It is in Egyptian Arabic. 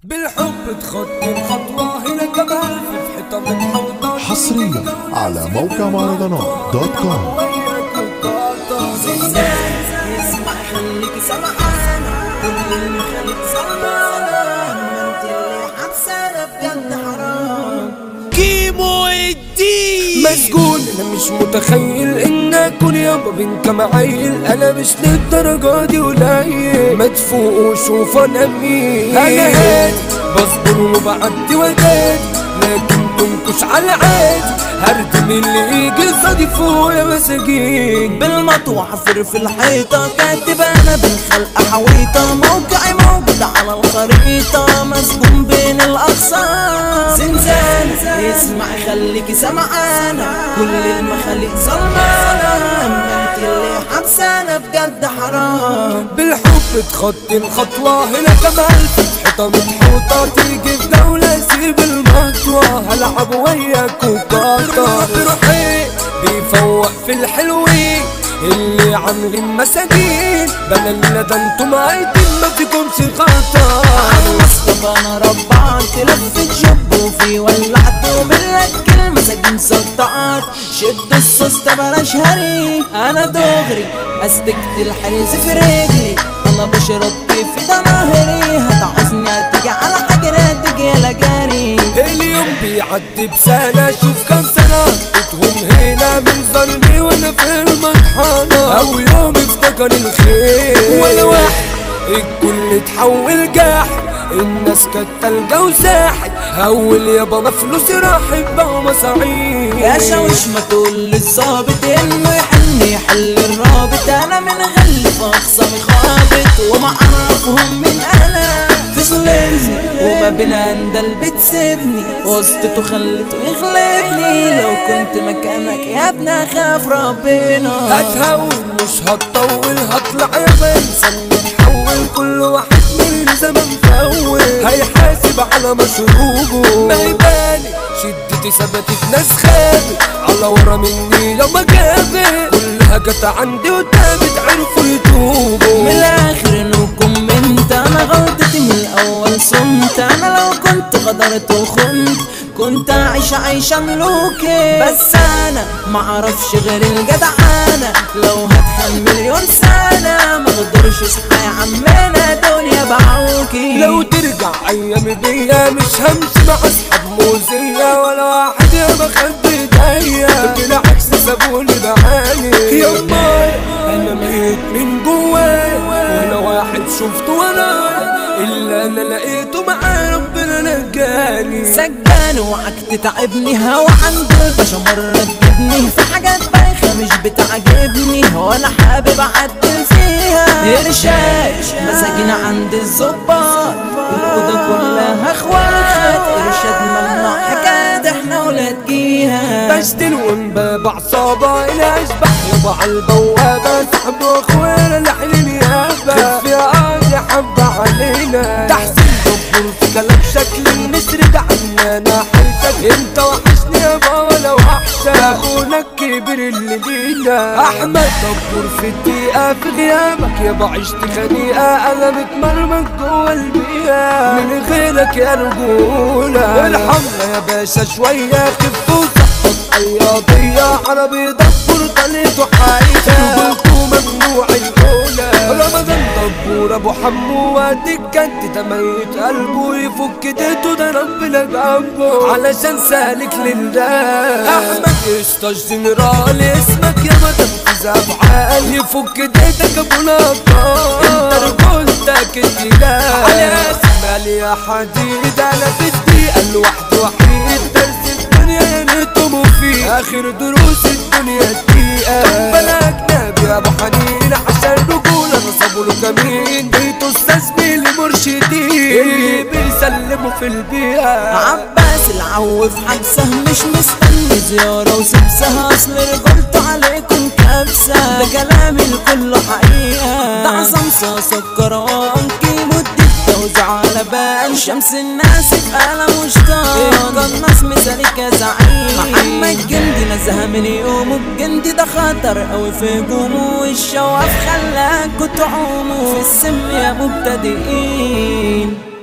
بالحب تخطي الخطوة هنا كمان في حيطة متحوطة حصريا على موقع مهرجانات دوت كوم اسمع خليك سمعان كل اللي خليك سمعان ما انت اللي حبسانة بجد حرام كيمو الدين مسجون انا مش متخيل ان اكون يابا بنت معيل انا مش للدرجة دي قليل مدفوق وشوف انا مين انا هادي بصبر وبعدي وجادي لكن تنكش على عادي هردم اللي يجي صديفه يا مساجين بالمطوع حفر في الحيطة كاتب انا بالخلق حويطة موقعي موجود على الخريطة مسجون بين الاغصان زنزان اسمع خليكي سمعانة كل المخاليق ظلمانة ما انت اللي حبسانة بجد حرام بالحب تخطي الخطوة هنا كمان في حيطة متحوطة تيجي في دولة سيب المطوة هلعب وياك وقاطة بروحي بيفوق في الحلوين اللي عاملين مساجين بلا ده انتم عايدين ما فيكمش خطر مصطفى انا ربعت لفت جب وفي ولعت وملك كلمة سجن سطعت شد الصوص بلاش هري انا دغري استكت الحريز في رجلي انا بشرب كيف ده نهري هتعوزني تيجي على حجرة تيجي جاري اليوم بيعدي بسنة شوف كم سنة بتهم هنا من ظلمي وانا في المطحنة او يوم افتكر الخير ولا واحد الكل اتحول جاحد الناس كانت تلقى وساحد اول يابا ما فلوسي راحت بقى مصاعيد يا شاوش ما تقول للظابط انه يحن يحل الرابط انا من غلف اخصامي خابط وما اعرفهم من انا في ظلمني وما بين اندل بتسيبني وسطته خلته يغلبني لو كنت مكانك يا ابني اخاف ربنا هتهون مش هتطول هطلع يا بنسى نتحول كل واحد من زمن فول هيحاسب على مشروبه ما يبالي شدتي ثبتت ناس خابت على ورا مني لو ما جابت كلها جت عندي وتابت عرفوا يتوبوا من الاخر انكم انت انا غلطتي من الاول صمت انا لو كنت غدرت وخنت كنت عايش عيشة ملوكي بس انا معرفش غير الجدعانة لو هتخن مليون سنة ما اقدرش اصحى يا عمنا دنيا بعوكي لو ترجع ايامي بيا مش همشي مع اصحاب موزية ولا واحد يا بخد ايديا بالعكس سابوني بعاني يا ماي انا ميت من جوايا ولا واحد شفته ورايا الا انا لقيته مع ربنا نجاني سجان وعك تتعبني هوا عند الباشا مرة تجيبني في حاجات بايخة مش بتعجبني وانا حابب اعدل فيها ارشاد مساجين عند الظباط الأوضة كلها اخوات ارشاد ممنوع حكايات احنا ولاد جيها بشتل ومباب عصابة الى اشبح يابا عالبوابة صاحب واخوانا لحن نيابة خف يا قاضي حبة علينا تحسين دبر في كلام شكل النسر ده عنانا حيشك انت وحشني يابا ولا وحشة اخونا الكبير اللي لينا احمد دبر في الدقيقة في غيابك يابا عشت خنيقة انا متمرمط جوا البيئة من غيرك يا رجولة الحمرا يا باشا شوية خف وصحت الرياضية عربي دبر طليته حايدة رجولته ممنوع الأولى رمضان دبور أبو حمو واديك كانت تميت قلبه يفك ديته ده ربنا جنبه علشان سالك لله أحمد قشطة جنرال اسمك يا مدام في أفعال يفك ديتك أبو نطار انت رجولتك الدلال على اسمال يا حديد أنا في الدقيقة الواحد وحيد درس الدنيا يا نتم فيه آخر دروس الدنيا الدقيقة طب بلا أجنبي يا أبو حنين عشان رجولة نصبوا له كمين بيته استاذ مرشدين اللي بيسلموا في البيئة عباس العو في حبسه مش مستني زيارة وسبسها اصل رجولته عليكم كبسة ده كلامي الكل حقيقة ده عصام سكران كيمو الدكة على بال شمس الناس في قلم وشطان الناس مثالك يا زعيم محمد جندي نزهة من يومه بجندي ده خطر قوي في هجومه والشواف خلاكوا تعوموا في السم يا مبتدئين